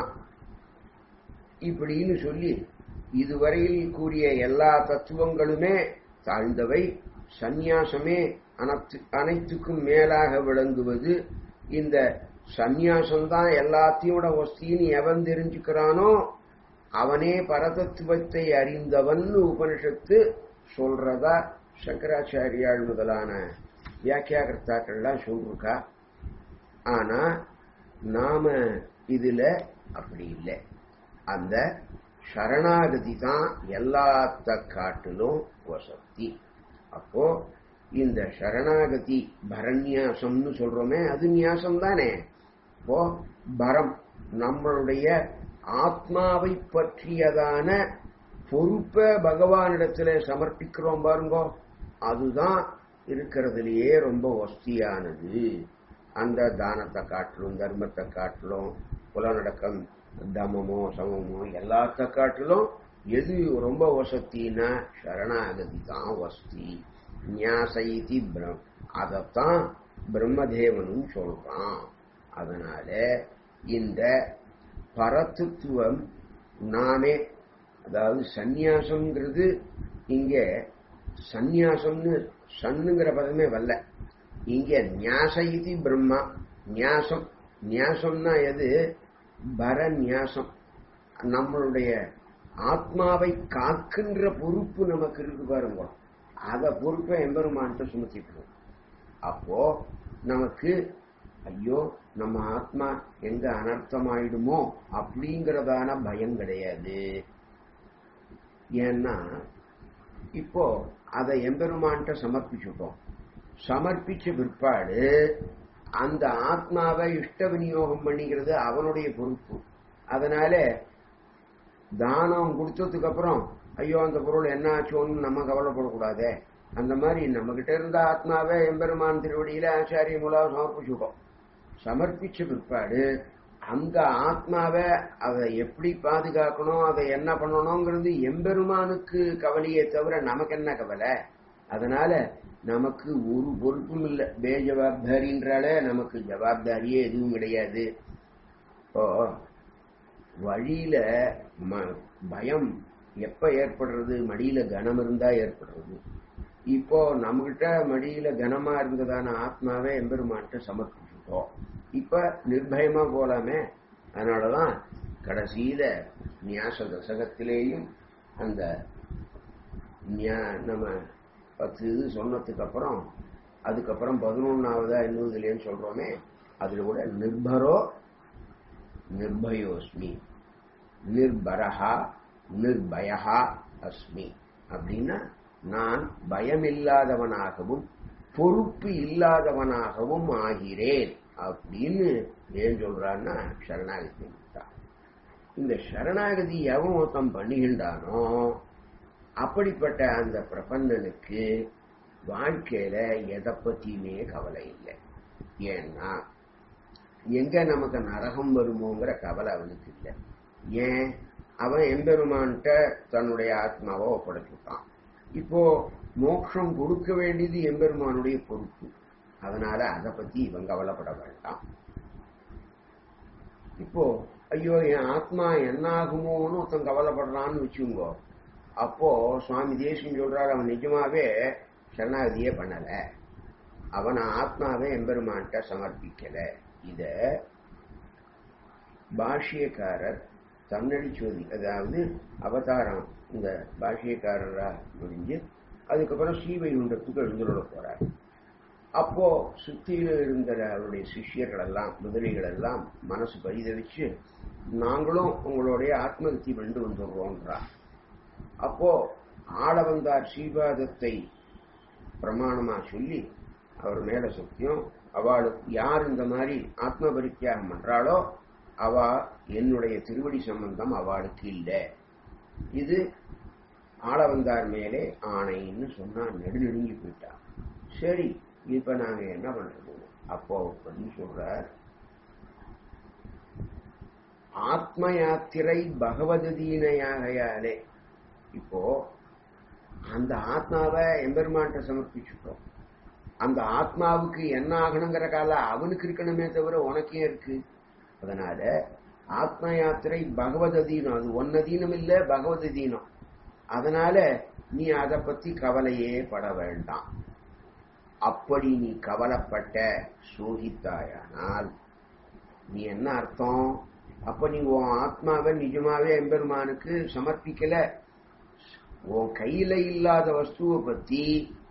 இப்படின்னு சொல்லி இதுவரையில் கூறிய எல்லா தத்துவங்களுமே தாழ்ந்தவை சந்நியாசமே அனைத்து அனைத்துக்கும் மேலாக விளங்குவது இந்த சந்நியாசம்தான் எல்லாத்தையும் விட வஸ்தின்னு எவன் தெரிஞ்சுக்கிறானோ அவனே பரதத்துவத்தை அறிந்தவன் உபனிஷத்து சொல்றதா சங்கராச்சாரியாள் முதலான வியாக்கியாகர்த்தாக்கள்லாம் சொல்லிருக்கா ஆனா நாம இதுல அப்படி இல்லை அந்த சரணாகதி தான் எல்லாத்த காட்டிலும் வசதி அப்போ இந்த சரணாகதி பரநியாசம்னு சொல்றோமே அது நியாசம் தானே இப்போ பரம் நம்மளுடைய ஆத்மாவை பற்றியதான பொறுப்பை பகவானிடத்துல சமர்ப்பிக்கிறோம் பாருங்கோ அதுதான் இருக்கிறதுலயே ரொம்ப வசதியானது அந்த தானத்தை காட்டிலும் தர்மத்தை காட்டிலும் புலநடக்கம் தமமோ சமமோ எல்லாத்த காட்டிலும் எது ரொம்ப வசத்தின்னா சரணாகதி தான் வசதி நியாசைதி பிரம் அதத்தான் பிரம்மதேவனும் சொல்றான் அதனால இந்த பரத்துவம் நாமே அதாவது சந்நியாசம்ங்கிறது இங்க சந்நியாசம்னு சன்னுங்கிற பதமே வரல இங்க நியாச இது பிரம்மா நியாசம் நியாசம்னா எது பர நியாசம் நம்மளுடைய ஆத்மாவை காக்கின்ற பொறுப்பு நமக்கு இருக்கு பாருங்க அத பொறுப்பை எம்பெருமான்ட்டு சுமத்திக்கணும் அப்போ நமக்கு ஐயோ நம்ம ஆத்மா எங்க அனர்த்தமாயிடுமோ அப்படிங்கறதான பயம் கிடையாது ஏன்னா இப்போ அதை எம்பெருமான்ட்ட சமர்ப்பிச்சுட்டோம் சமர்ப்பிச்ச பிற்பாடு அந்த ஆத்மாவை இஷ்ட விநியோகம் பண்ணிக்கிறது அவனுடைய பொறுப்பு அதனால தானம் கொடுத்ததுக்கு அப்புறம் ஐயோ அந்த பொருள் என்ன ஆச்சோன்னு நம்ம கவலைப்படக்கூடாதே அந்த மாதிரி நம்ம கிட்ட இருந்த ஆத்மாவை எம்பெருமான் திருவடியில ஆச்சாரிய மூலம் சமர்ப்பிச்சுட்டோம் சமர்ப்பிச்ச பிற்பாடு அந்த ஆத்மாவை அதை எப்படி பாதுகாக்கணும் அதை என்ன பண்ணணுங்கிறது எம்பெருமானுக்கு கவலையே தவிர நமக்கு என்ன கவலை அதனால நமக்கு ஒரு பொறுப்பும் இல்லை பே ஜவாப்தாரின்றாலே நமக்கு ஜவாப்தாரியே எதுவும் கிடையாது இப்போ வழியில ம- பயம் எப்ப ஏற்படுறது மடியில கனம் இருந்தா ஏற்படுறது இப்போ நம்மகிட்ட மடியில கனமா இருந்ததான ஆத்மாவே எம்பெருமான்ட்ட சமர்ப்பிச்சுட்டோம் இப்ப நிர்பயமா போலாமே அதனாலதான் கடைசியில நியாச தசகத்திலேயும் அந்த ஞா- நம்ம பத்து இது சொன்னதுக்கு அப்புறம் அதுக்கப்புறம் பதினொன்னாவதா இன்னும் சொல்றோமே அதுல கூட நிர்பரோ நிர்பயோஸ்மி நிர்பரஹா நிர்பயஹா அஸ்மி அப்படின்னா நான் பயமில்லாதவனாகவும் பொறுப்பு இல்லாதவனாகவும் ஆகிறேன் அப்படின்னு ஏன் சொல்றான்னா சரணாகதி தான். இந்த சரணாகதி எவன் ஒருத்தன் பண்ணுகின்றானோ அப்படிப்பட்ட அந்த பிரபந்தனுக்கு வாழ்க்கையில எதை பத்தியுமே கவலை இல்லை ஏன்னா எங்க நமக்கு நரகம் வருமோங்கிற கவலை அவனுக்கு இல்லை ஏன் அவன் எம்பெருமான்கிட்ட தன்னுடைய ஆத்மாவை ஒப்படைச்சுட்டான் இப்போ மோட்சம் கொடுக்க வேண்டியது எம்பெருமானுடைய பொறுப்பு அதனால அதை பத்தி இவன் கவலைப்பட வேண்டாம் இப்போ ஐயோ என் ஆத்மா என்ன ஆகுமோன்னு ஒருத்தன் கவலைப்படுறான்னு வச்சுங்கோ அப்போ சுவாமி தேசியம் சொல்றாரு அவன் நிஜமாவே சரணாகதியே பண்ணல அவன் ஆத்மாவை எம்பெருமான்கிட்ட சமர்ப்பிக்கல இத பாஷ்யக்காரர் தன்னடிச்சோதி அதாவது அவதாரம் இந்த பாஷ்யக்காரரா முடிஞ்சு அதுக்கப்புறம் ஸ்ரீவைகுண்டத்துக்கு எழுந்துள்ள போறார் அப்போ சுத்தியில இருந்த அவருடைய சிஷ்யர்கள் எல்லாம் முதலிகள் எல்லாம் மனசு பரிதவிச்சு நாங்களும் உங்களுடைய ஆத்மகத்தி வெண்டு வந்துடுறோம்ன்றார் அப்போ ஆளவந்தார் ஸ்ரீபாதத்தை பிரமாணமா சொல்லி அவர் மேல சத்தியம் அவளுக்கு யார் இந்த மாதிரி ஆத்ம பரித்தியாகம் பண்றாளோ அவ என்னுடைய திருவடி சம்பந்தம் அவளுக்கு இல்லை இது ஆளவந்தார் மேலே ஆணைன்னு சொன்னா நெடுநெடுங்கி போயிட்டா சரி இப்ப நாங்க என்ன பண்றது அப்போ பதில் சொல்றார் ஆத்ம யாத்திரை பகவதீனையாகையாலே இப்போ அந்த ஆத்மாவை எம்பெருமான்ட்ட சமர்ப்பிச்சுட்டோம் அந்த ஆத்மாவுக்கு என்ன ஆகணுங்கிற கால அவனுக்கு இருக்கணுமே தவிர உனக்கே இருக்கு அதனால ஆத்ம யாத்திரை பகவத் அதீனம் அது ஒன்னதீனம் இல்ல பகவத் அதீனம் அதனால நீ அதை பத்தி கவலையே பட வேண்டாம் அப்படி நீ கவலைப்பட்ட சோகித்தாயானால் நீ என்ன அர்த்தம் அப்ப நீ உன் ஆத்மாவை நிஜமாவே எம்பெருமானுக்கு சமர்ப்பிக்கல உன் கையில இல்லாத வஸ்துவை பத்தி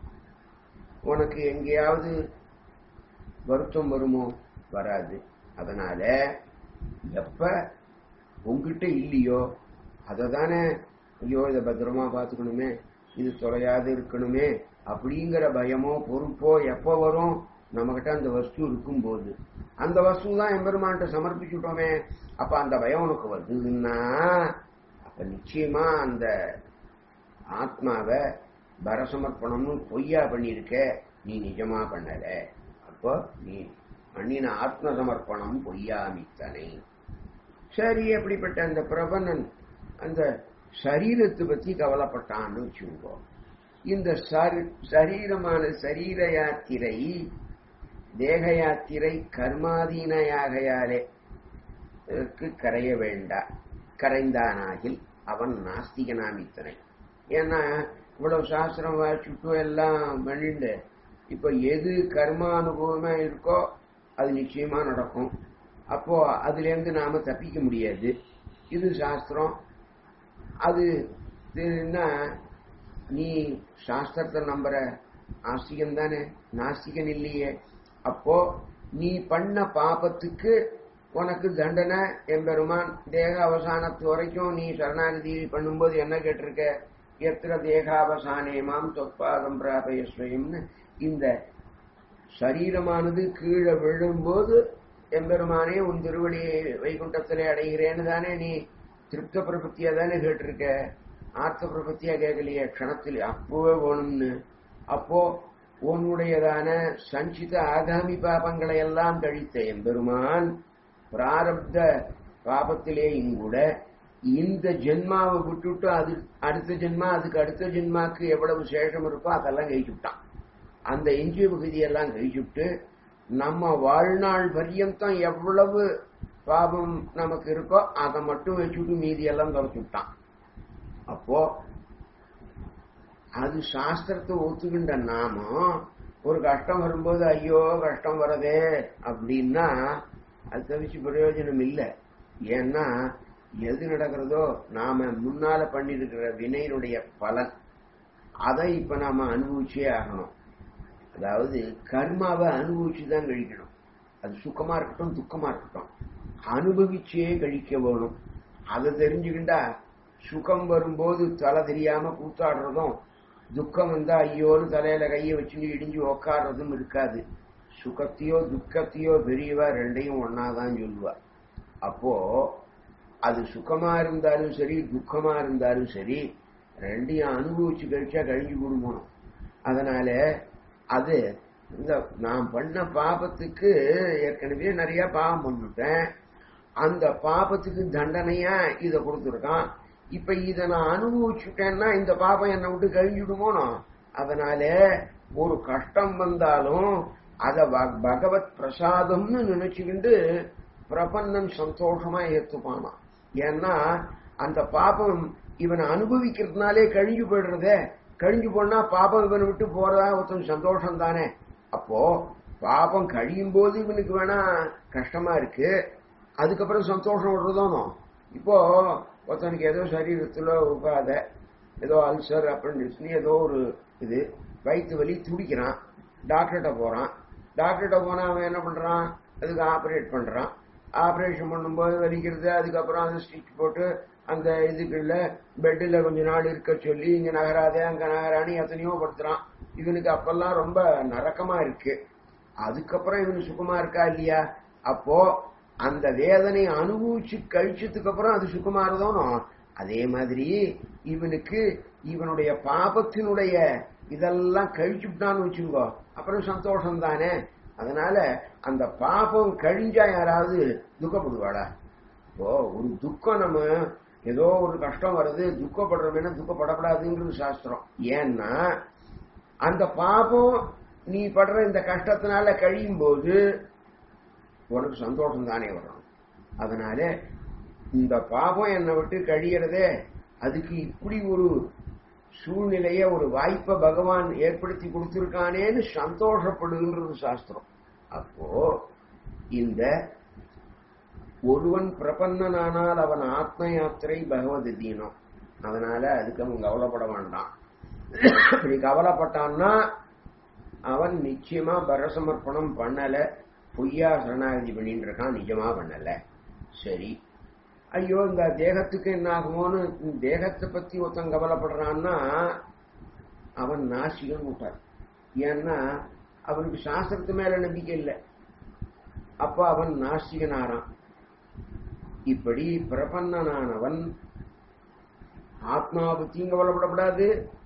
உனக்கு எங்கேயாவது வருத்தம் வருமோ வராது அதனால எப்ப உங்ககிட்ட இல்லையோ அதை தானே ஐயோ இதை பத்திரமா பார்த்துக்கணுமே இது தொலையாது இருக்கணுமே அப்படிங்கிற பயமோ பொறுப்போ எப்போ வரும் நம்மகிட்ட அந்த வஸ்து இருக்கும்போது அந்த வஸ்து தான் எம்பெருமான்ட்ட சமர்ப்பிச்சுட்டோமே அப்ப அந்த பயம் உனக்கு வருதுன்னா அப்ப நிச்சயமா அந்த ஆத்மாவை பரசமர்ப்பணம்னு பொய்யா பண்ணியிருக்க நீ நிஜமா பண்ணல அப்போ நீ பண்ணின ஆத்ம சமர்ப்பணம் பொய்யாமித்தனை சரி அப்படிப்பட்ட அந்த பிரபனன் அந்த சரீரத்தை பத்தி கவலைப்பட்டான்னு வச்சுக்கோ இந்த சரீரமான சரீர யாத்திரை தேக யாத்திரை கர்மாதீனையாகையாலே கரைய வேண்டா கரைந்தானாகில் அவன் நாஸ்திகனாமித்தனை ஏன்னா இவ்வளவு சாஸ்திரம் வாசிச்சுட்டு எல்லாம் பண்ணிட்டு இப்ப எது கர்ம அனுபவமா இருக்கோ அது நிச்சயமா நடக்கும் அப்போ அதுல இருந்து நாம தப்பிக்க முடியாது இது சாஸ்திரம் அது என்ன நீ சாஸ்திரத்தை நம்புற ஆஸ்திகன் தானே நாஸ்திகன் இல்லையே அப்போ நீ பண்ண பாபத்துக்கு உனக்கு தண்டனை எம்பெருமான் தேக அவசானத்து வரைக்கும் நீ சரணாகதி பண்ணும்போது என்ன கேட்டிருக்க எத்திர தேகாவசானேமாம் தொற்பாதம் பிராபயஸ்வயம்னு இந்த சரீரமானது கீழே விழும்போது எம்பெருமானே உன் திருவடியை வைகுண்டத்திலே அடைகிறேன்னு தானே நீ திருப்த பிரபத்தியா தானே கேட்டிருக்க ஆர்த்த பிரபத்தியா கேட்கலையே க்ஷணத்தில் அப்பவே வேணும்னு அப்போ உன்னுடையதான சஞ்சித ஆகாமி பாபங்களை எல்லாம் கழித்த எம்பெருமான் பிராரப்த பாபத்திலேயும் கூட இந்த ஜென்மாவை விட்டுட்டு அது அடுத்த ஜென்மா அதுக்கு அடுத்த ஜென்மாக்கு எவ்வளவு சேஷம் இருக்கோ அதெல்லாம் கழிச்சுட்டான் அந்த எஞ்சிய பகுதியெல்லாம் கழிச்சுட்டு நம்ம வாழ்நாள் பரியந்தம் எவ்வளவு பாபம் நமக்கு இருக்கோ அதை மட்டும் வச்சுட்டு மீதியெல்லாம் தொலைச்சுட்டான் அப்போ அது சாஸ்திரத்தை ஒத்துக்கின்ற நாமம் ஒரு கஷ்டம் வரும்போது ஐயோ கஷ்டம் வரதே அப்படின்னா அது தவிச்சு பிரயோஜனம் இல்லை ஏன்னா எது நடக்கிறதோ நாம முன்னால பண்ணிருக்கிற வினையினுடைய பலன் அதை இப்ப நாம அனுபவிச்சே ஆகணும் அதாவது கர்மாவை அனுபவிச்சு தான் கழிக்கணும் அது சுக்கமா இருக்கட்டும் துக்கமா இருக்கட்டும் அனுபவிச்சே கழிக்க வேணும் அதை தெரிஞ்சுக்கிட்டா சுகம் வரும்போது தலை தெரியாம கூத்தாடுறதும் துக்கம் வந்தா ஐயோன்னு தலையில கையை வச்சுட்டு இடிஞ்சு உக்காடுறதும் இருக்காது சுகத்தையோ துக்கத்தையோ பெரியவா ரெண்டையும் ஒன்னாதான் சொல்லுவா அப்போ அது சுகமா இருந்தாலும் சரி துக்கமா இருந்தாலும் சரி ரெண்டையும் அனுபவிச்சு கழிச்சா கழிஞ்சு கொடுக்கணும் அதனால அது இந்த நான் பண்ண பாபத்துக்கு ஏற்கனவே நிறைய பாவம் பண்ணிட்டேன் அந்த பாபத்துக்கு தண்டனையா இத கொடுத்துருக்கான் இப்ப இத நான் அனுபவிச்சுட்டேன்னா இந்த பாபம் என்னை விட்டு கழிஞ்சுடுமோனோ அதனால ஒரு கஷ்டம் வந்தாலும் அத பகவத் பிரசாதம்னு நினைச்சுக்கிண்டு பிரபன்னன் சந்தோஷமா ஏத்துப்பானா ஏன்னா அந்த பாபம் இவனை அனுபவிக்கிறதுனாலே கழிஞ்சு போயிடுறதே கழிஞ்சு போனா பாபம் இவனை விட்டு போறதா ஒருத்தன் சந்தோஷம் தானே அப்போ பாபம் கழியும் போது இவனுக்கு வேணா கஷ்டமா இருக்கு அதுக்கப்புறம் சந்தோஷம் விடுறதோனோ இப்போ ஒருத்தனுக்கு ஏதோ சரீரத்துல உட்காத ஏதோ அல்சர் அப்படின்னு ஏதோ ஒரு இது வயிற்று வலி துடிக்கிறான் டாக்டர்கிட்ட போறான் டாக்டர்கிட்ட போனா அவன் என்ன பண்றான் அதுக்கு ஆப்ரேட் பண்றான் ஆப்ரேஷன் பண்ணும்போது வலிக்கிறது அதுக்கப்புறம் அது ஸ்டிச் போட்டு அந்த இதுக்குள்ள பெட்டில் கொஞ்ச நாள் இருக்க சொல்லி இங்க நகராதே அங்க நகரான்னு எத்தனையோ படுத்துறான் இவனுக்கு அப்பெல்லாம் ரொம்ப நரக்கமா இருக்கு அதுக்கப்புறம் இவனு சுகமா இருக்கா இல்லையா அப்போ அந்த வேதனை அனுபவிச்சு கழிச்சதுக்கு அப்புறம் அது சுகமா இருந்தோனோ அதே மாதிரி இவனுக்கு இவனுடைய பாபத்தினுடைய இதெல்லாம் கழிச்சுட்டான்னு வச்சுக்கோ அப்புறம் சந்தோஷம் தானே அதனால அந்த பாபம் கழிஞ்சா யாராவது துக்கப்படுவாளா இப்போ ஒரு துக்கம் நம்ம ஏதோ ஒரு கஷ்டம் வருது துக்கப்படுறோம்னா துக்கப்படக்கூடாதுங்கிறது சாஸ்திரம் ஏன்னா அந்த பாபம் நீ படுற இந்த கஷ்டத்தினால கழியும் போது உனக்கு சந்தோஷம் தானே வரும் அதனால இந்த பாபம் என்னை விட்டு கழியறதே அதுக்கு இப்படி ஒரு சூழ்நிலைய ஒரு வாய்ப்பை பகவான் ஏற்படுத்தி கொடுத்திருக்கானேன்னு சந்தோஷப்படுகின்றது சாஸ்திரம் அப்போ இந்த ஒருவன் பிரபன்னனானால் அவன் ஆத்ம யாத்திரை பகவத் தீனம் அதனால அதுக்கு அவன் கவலைப்பட வேண்டாம் அப்படி கவலைப்பட்டான்னா அவன் நிச்சயமா பரசமர்ப்பணம் பண்ணல பொய்யா சரணாகதி பண்ணிட்டு இருக்கான் நிஜமா பண்ணல சரி ஐயோ இந்த தேகத்துக்கு என்ன ஆகுமோன்னு தேகத்தை பத்தி ஒருத்தன் கவலைப்படுறான்னா அவன் நாசிகன் விட்டார் ஏன்னா அவனுக்கு சாஸ்திரத்து மேல நம்பிக்கை இல்லை அப்ப அவன் நாஸ்திகனாரான் இப்படி பிரபன்னனானவன் ஆத்மாவை பத்தியும் கவலைப்படக்கூடாது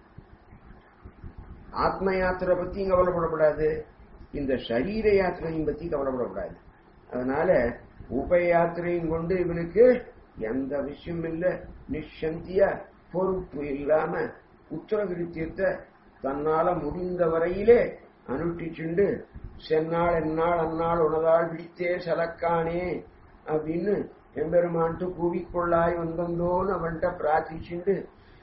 ஆத்ம யாத்திரை பத்தியும் கவலைப்படக்கூடாது இந்த சரீர யாத்திரையும் பத்தி கவலைப்படக்கூடாது அதனால உப யாத்திரையும் கொண்டு இவனுக்கு எந்த விஷயம் இல்ல நிச்சந்திய பொறுப்பு இல்லாம உத்தரகிருத்தியத்தை தன்னால முடிந்த வரையிலே அனுஷ்டிச்சுண்டு சென்னாள் என்னாள் அந்நாள் உனதால் பிடித்தே சலக்கானே அப்படின்னு எம்பெருமான்ட்டு கூவிக்கொள்ளாய் வந்தந்தோன்னு அவன்கிட்ட பிரார்த்திச்சுண்டு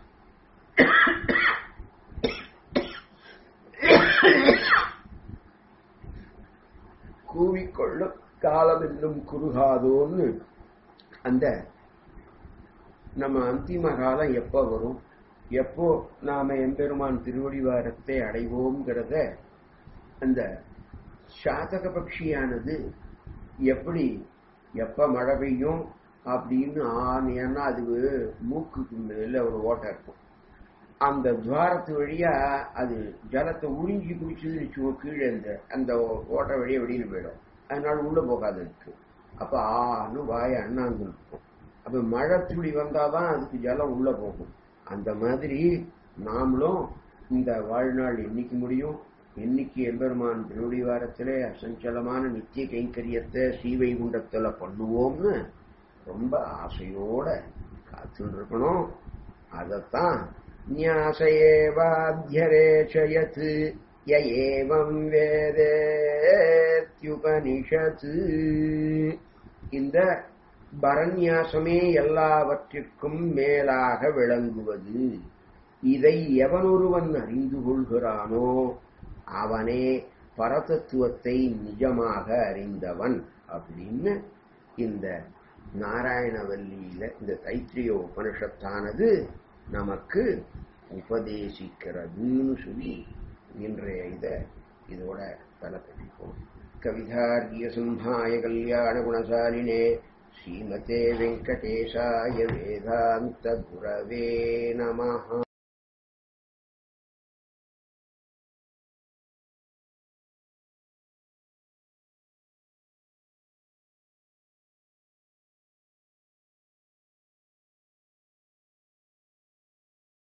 கூவிக்கொள்ளும் காலம் என்னும் குறுகாதோன்னு அந்த நம்ம அந்திம காலம் எப்ப வரும் எப்போ நாம எம்பெருமான் திருவடிவாரத்தை அடைவோம்ங்கிறத அந்த சாதக பட்சியானது எப்படி எப்ப மழை பெய்யும் அப்படின்னு ஆனியன்னா அது மூக்குக்கு மேல ஒரு ஓட்டை இருக்கும் அந்த துவாரத்து வழியா அது ஜலத்தை உறிஞ்சி குடிச்சதுன்னு வச்சுக்கோ கீழே இந்த அந்த ஓட்டை வழியா வெளியில போயிடும் அதனால உள்ள போகாது இருக்கு அப்ப ஆன்னு வாய அண்ணாந்து இருக்கும் அப்ப மழை துளி வந்தாதான் அதுக்கு ஜலம் உள்ள போகும் அந்த மாதிரி நாமளும் இந்த வாழ்நாள் என்னைக்கு முடியும் என்னைக்கு எம்பெருமான் திருவடிவாரத்திலே அசஞ்சலமான நித்திய கைங்கரியத்தை ஸ்ரீவைகுண்டத்துல பண்ணுவோம்னு ரொம்ப ஆசையோட காத்துட்டு இருக்கணும் அதத்தான் न्यासयेवाध्यरेचयत् य एवम् வேதேத்யுபனிஷத் இந்த பரநியாசமே எல்லாவற்றிற்கும் மேலாக விளங்குவது இதை எவனொருவன் அறிந்து கொள்கிறானோ அவனே பரதத்துவத்தை நிஜமாக அறிந்தவன் அப்படின்னு இந்த நாராயணவல்லியில இந்த தைத்திரிய உபனிஷத்தானது நமக்கு உபதேசிக்கிறதுன்னு சொல்லி இன்றைய இத இதோட தலப்பட்டிப்போம் கவிதார்கிய சிம்ஹாய கல்யாண குணசாலினே ஸ்ரீமதே வெங்கடேஷாய வேதாந்த குரவே நமஹா